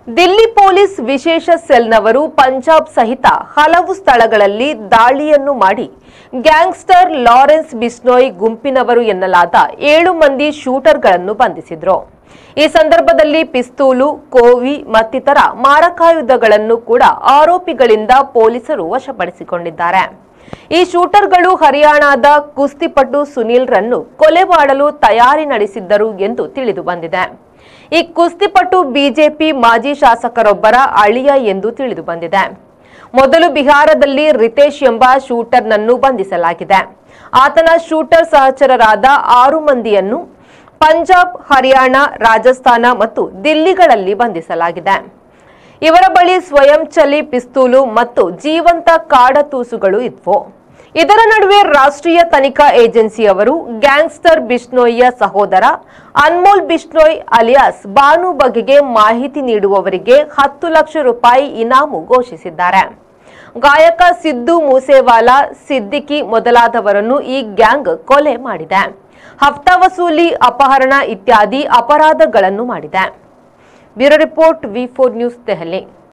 Delhi police ವಿಶೇಷ ಸೆಲ್ನವರು ಪಂಜಾಬ್ ಸಹಿತ ಹಲವು ಸ್ಥಳಗಳಲ್ಲಿ ದಾಳಿಯನ್ನು ಮಾಡಿ ಗ್ಯಾಂಗ್ಸ್ಟರ್ ಲಾರೆನ್ಸ್ ಬಿಸ್ನೋಯ್ ಗುಂಪಿನವರು ಎನ್ನಲಾದ ಏಳು ಮಂದಿ ಶೂಟರ್ಗಳನ್ನು ಬಂಧಿಸಿದ್ರು ಈ ಸಂದರ್ಭದಲ್ಲಿ ಪಿಸ್ತೂಲು ಕೋವಿ ಮತ್ತಿತರ ಮಾರಕಾಯುಧಗಳನ್ನು ಕೂಡ ಆರೋಪಿಗಳಿಂದ ಪೊಲೀಸರು ವಶಪಡಿಸಿಕೊಂಡಿದ್ದಾರೆ ಈ ಶೂಟರ್ಗಳು ಹರಿಯಾಣದ ಕುಸ್ತಿಪಟು ಸುನೀಲ್ ರನ್ನು ಕೊಲೆ ಮಾಡಲು ತಯಾರಿ ನಡೆಸಿದ್ದರು ಎಂದು ತಿಳಿದು ಬಂದಿದೆ ಈ ಕುಸ್ತಿಪಟು ಬಿಜೆಪಿ ಮಾಜಿ ಶಾಸಕರೊಬ್ಬರ ಅಳಿಯ ಎಂದು ತಿಳಿದು ಬಂದಿದೆ ಮೊದಲು ಬಿಹಾರದಲ್ಲಿ ರಿತೇಶ್ ಎಂಬ ಶೂಟರ್ನನ್ನು ಬಂಧಿಸಲಾಗಿದೆ ಆತನ ಶೂಟರ್ ಸಹಚರರಾದ ಆರು ಮಂದಿಯನ್ನು ಪಂಜಾಬ್ ಹರಿಯಾಣ ರಾಜಸ್ಥಾನ ಮತ್ತು ದಿಲ್ಲಿಗಳಲ್ಲಿ ಬಂಧಿಸಲಾಗಿದೆ ಇವರ ಬಳಿ ಸ್ವಯಂ ಚಲಿ ಪಿಸ್ತೂಲು ಮತ್ತು ಜೀವಂತ ಕಾಡತೂಸುಗಳು ಇದ್ವು ಇದರ ನಡುವೆ ರಾಷ್ಟ್ರೀಯ ತನಿಖಾ ಏಜೆನ್ಸಿಯವರು ಗ್ಯಾಂಗ್ಸ್ಟರ್ ಬಿಷ್ಣೋಯ್ಯ ಸಹೋದರ ಅನ್ಮೋಲ್ ಬಿಷ್ಣೋಯ್ ಅಲಿಯಾಸ್ ಬಾನು ಬಗೆಗೆ ಮಾಹಿತಿ ನೀಡುವವರಿಗೆ ಹತ್ತು ಲಕ್ಷ ರೂಪಾಯಿ ಇನಾಮು ಘೋಷಿಸಿದ್ದಾರೆ ಗಾಯಕ ಸಿದ್ದು ಮೂಸೇವಾಲಾ ಸಿದ್ದಿಕಿ ಮೊದಲಾದವರನ್ನು ಈ ಗ್ಯಾಂಗ್ ಕೊಲೆ ಮಾಡಿದೆ ಹಫ್ತಾ ವಸೂಲಿ ಅಪಹರಣ ಇತ್ಯಾದಿ ಅಪರಾಧಗಳನ್ನು ಮಾಡಿದೆ bureau report V four news Delhi